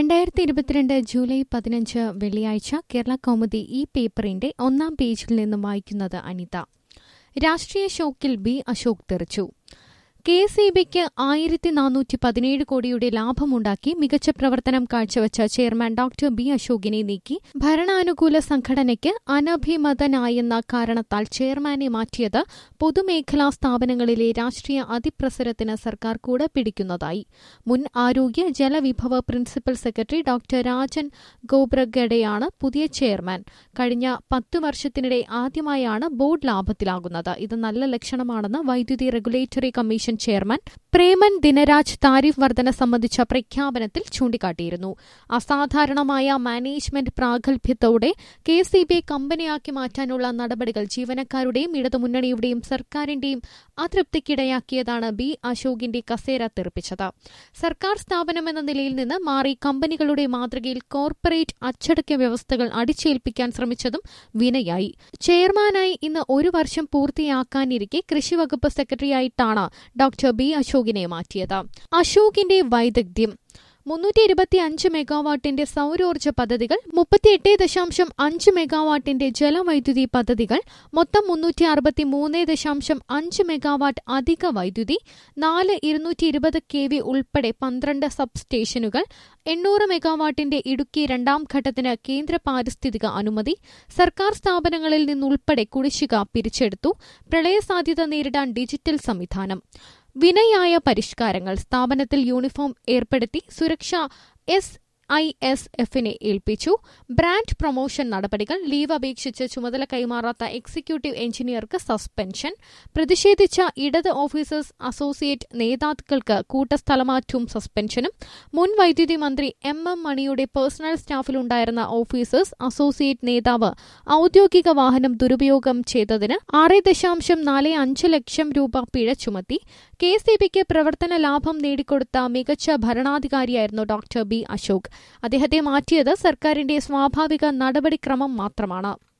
രണ്ടായിരത്തി ഇരുപത്തിരണ്ട് ജൂലൈ പതിനഞ്ച് വെള്ളിയാഴ്ച കേരള കൗമുദി ഈ പേപ്പറിന്റെ ഒന്നാം പേജിൽ നിന്നും വായിക്കുന്നത് അനിത രാഷ്ട്രീയ ഷോക്കിൽ ബി അശോക് തെറിച്ചു കെ എസ് ഇ ബിക്ക് ആയിരത്തി നാനൂറ്റി പതിനേഴ് കോടിയുടെ ലാഭമുണ്ടാക്കി മികച്ച പ്രവർത്തനം കാഴ്ചവച്ച ചെയർമാൻ ഡോക്ടർ ബി അശോകിനെ നീക്കി ഭരണാനുകൂല സംഘടനയ്ക്ക് അനഭിമതനായെന്ന കാരണത്താൽ ചെയർമാനെ മാറ്റിയത് പൊതുമേഖലാ സ്ഥാപനങ്ങളിലെ രാഷ്ട്രീയ അതിപ്രസരത്തിന് സർക്കാർ കൂടെ പിടിക്കുന്നതായി മുൻ ആരോഗ്യ ജലവിഭവ പ്രിൻസിപ്പൽ സെക്രട്ടറി ഡോക്ടർ രാജൻ ഗോബ്രഗഡെയാണ് പുതിയ ചെയർമാൻ കഴിഞ്ഞ പത്തു വർഷത്തിനിടെ ആദ്യമായാണ് ബോർഡ് ലാഭത്തിലാകുന്നത് ഇത് നല്ല ലക്ഷണമാണെന്ന് വൈദ്യുതി regulatory commission chairman Preman Dinaraj tariff വർധന സംബന്ധിച്ച പ്രഖ്യാപനത്തിൽ ചൂണ്ടിക്കാട്ടിയിരുന്നു അസാധാരണമായ മാനേജ്മെന്റ് പ്രാഗൽഭ്യത്തോടെ കെ സി ബിയെ കമ്പനിയാക്കി മാറ്റാനുള്ള നടപടികൾ ജീവനക്കാരുടെയും ഇടതുമുന്നണിയുടെയും സർക്കാരിന്റെയും അതൃപ്തിക്കിടയാക്കിയതാണ് ബി അശോകിന്റെ കസേര തെറിപ്പിച്ചത് സർക്കാർ സ്ഥാപനമെന്ന നിലയിൽ നിന്ന് മാറി കമ്പനികളുടെ മാതൃകയിൽ കോർപ്പറേറ്റ് അച്ചടക്ക വ്യവസ്ഥകൾ അടിച്ചേൽപ്പിക്കാൻ ശ്രമിച്ചതും വിനയായി ചെയർമാനായി ഇന്ന് ഒരു വർഷം പൂർത്തിയാക്കാനിരിക്കെ കൃഷിവകുപ്പ് സെക്രട്ടറിയായിട്ടാണ് ഡോക്ടർ ബി അശോകിനെ മാറ്റിയത് അശോകിന്റെ വൈദഗ്ധ്യം മുന്നൂറ്റി ഇരുപത്തി അഞ്ച് മെഗാവാട്ടിന്റെ സൗരോർജ്ജ പദ്ധതികൾ മുപ്പത്തിയെട്ട് ദശാംശം അഞ്ച് മെഗാവാട്ടിന്റെ ജലവൈദ്യുതി പദ്ധതികൾ മൊത്തം മുന്നൂറ്റി അറുപത്തി മൂന്ന് ദശാംശം അഞ്ച് മെഗാവാട്ട് അധിക വൈദ്യുതി നാല് ഇരുന്നൂറ്റി ഇരുപത് കെ വി ഉൾപ്പെടെ പന്ത്രണ്ട് സബ് സ്റ്റേഷനുകൾ എണ്ണൂറ് മെഗാവാട്ടിന്റെ ഇടുക്കി രണ്ടാം ഘട്ടത്തിന് കേന്ദ്ര പാരിസ്ഥിതിക അനുമതി സർക്കാർ സ്ഥാപനങ്ങളിൽ നിന്നുൾപ്പെടെ കുടിശ്ശിക പിരിച്ചെടുത്തു പ്രളയ സാധ്യത നേരിടാൻ ഡിജിറ്റൽ സംവിധാനം വിനയായ പരിഷ്കാരങ്ങൾ സ്ഥാപനത്തിൽ യൂണിഫോം ഏർപ്പെടുത്തി സുരക്ഷ എസ് ഐ എസ് എഫിനെ ഏൽപ്പിച്ചു ബ്രാൻഡ് പ്രൊമോഷൻ നടപടികൾ ലീവ് അപേക്ഷിച്ച് ചുമതല കൈമാറാത്ത എക്സിക്യൂട്ടീവ് എഞ്ചിനീയർക്ക് സസ്പെൻഷൻ പ്രതിഷേധിച്ച ഇടത് ഓഫീസേഴ്സ് അസോസിയേറ്റ് നേതാക്കൾക്ക് കൂട്ടസ്ഥലമാറ്റവും സസ്പെൻഷനും മുൻ വൈദ്യുതി മന്ത്രി എം എം മണിയുടെ പേഴ്സണൽ സ്റ്റാഫിലുണ്ടായിരുന്ന ഓഫീസേഴ്സ് അസോസിയേറ്റ് നേതാവ് ഔദ്യോഗിക വാഹനം ദുരുപയോഗം ചെയ്തതിന് ആറ് ദശാംശം നാല് അഞ്ച് ലക്ഷം രൂപ പിഴ ചുമത്തി കെ സി ബിക്ക് പ്രവർത്തന ലാഭം നേടിക്കൊടുത്ത മികച്ച ഭരണാധികാരിയായിരുന്നു ഡോക്ടർ ബി അശോക് അദ്ദേഹത്തെ മാറ്റിയത് സർക്കാരിന്റെ സ്വാഭാവിക നടപടിക്രമം മാത്രമാണ്